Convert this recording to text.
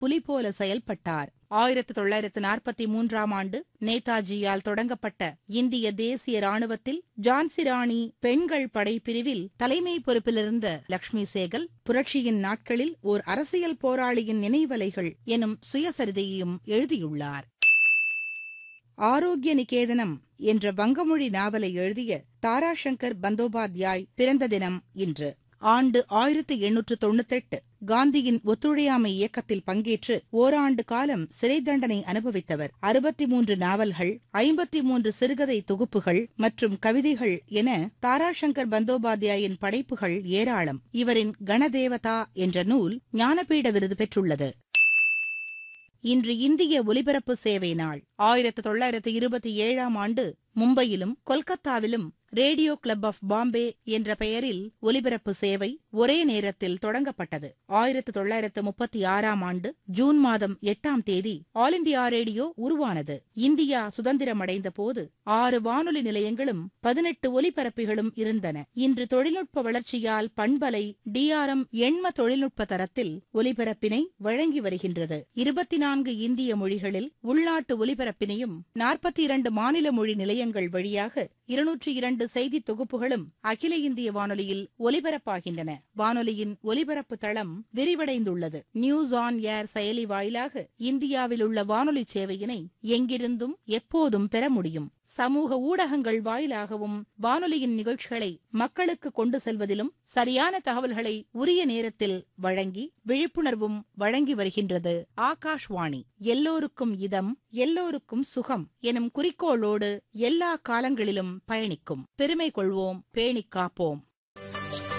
புலி போல செயல்பட்டார் ஆயிரத்து தொள்ளாயிரத்து நாற்பத்தி மூன்றாம் ஆண்டு நேதாஜியால் தொடங்கப்பட்ட இந்திய தேசிய ராணுவத்தில் ஜான்சி ராணி பெண்கள் படை பிரிவில் தலைமை பொறுப்பிலிருந்த லக்ஷ்மி சேகல் புரட்சியின் நாட்களில் ஓர் அரசியல் போராளியின் நினைவலைகள் எனும் சுயசரிதையையும் எழுதியுள்ளார் ஆரோக்கிய நிகேதனம் என்ற வங்கமொழி நாவலை எழுதிய தாராசங்கர் பந்தோபாத்யாய் பிறந்த தினம் இன்று ஆண்டு ஆயிரத்தி எண்ணூற்று தொண்ணூத்தெட்டு காந்தியின் ஒத்துழையாமை இயக்கத்தில் பங்கேற்று ஓராண்டு காலம் சிறை தண்டனை அனுபவித்தவர் அறுபத்தி மூன்று நாவல்கள் ஐம்பத்தி மூன்று சிறுகதை தொகுப்புகள் மற்றும் கவிதைகள் என தாராசங்கர் பந்தோபாத்யாயின் படைப்புகள் ஏராளம் இவரின் கணதேவதா என்ற நூல் ஞானபீட விருது பெற்றுள்ளது இன்று இந்திய ஒலிபரப்பு சேவை நாள் ஆயிரத்து தொள்ளாயிரத்து இருபத்தி ஏழாம் ஆண்டு மும்பையிலும் கொல்கத்தாவிலும் ரேடியோ கிளப் ஆஃப் பாம்பே என்ற பெயரில் ஒலிபரப்பு சேவை ஒரே நேரத்தில் தொடங்கப்பட்டது ஆயிரத்து தொள்ளாயிரத்து முப்பத்தி ஆறாம் ஆண்டு ஜூன் மாதம் எட்டாம் தேதி ஆல் இண்டியா ரேடியோ உருவானது இந்தியா சுதந்திரமடைந்த போது ஆறு வானொலி நிலையங்களும் பதினெட்டு ஒலிபரப்பிகளும் இருந்தன இன்று தொழில்நுட்ப வளர்ச்சியால் பண்பலை டிஆர்எம் எண்ம தொழில்நுட்ப தரத்தில் ஒலிபரப்பினை வழங்கி வருகின்றது இருபத்தி நான்கு இந்திய மொழிகளில் உள்நாட்டு ஒலிபரப்பினையும் நாற்பத்தி இரண்டு மாநில மொழி நிலையங்கள் வழியாக இருநூற்றி இரண்டு செய்தி தொகுப்புகளும் அகில இந்திய வானொலியில் ஒலிபரப்பாகின்றன வானொலியின் ஒலிபரப்பு தளம் விரிவடைந்துள்ளது நியூஸ் ஆன் ஏர் செயலி வாயிலாக இந்தியாவில் உள்ள வானொலி சேவையினை எங்கிருந்தும் எப்போதும் பெற முடியும் சமூக ஊடகங்கள் வாயிலாகவும் வானொலியின் நிகழ்ச்சிகளை மக்களுக்கு கொண்டு செல்வதிலும் சரியான தகவல்களை உரிய நேரத்தில் வழங்கி விழிப்புணர்வும் வழங்கி வருகின்றது ஆகாஷ்வாணி எல்லோருக்கும் இதம் எல்லோருக்கும் சுகம் எனும் குறிக்கோளோடு எல்லா காலங்களிலும் பயணிக்கும் பெருமை கொள்வோம் பேணிக் காப்போம்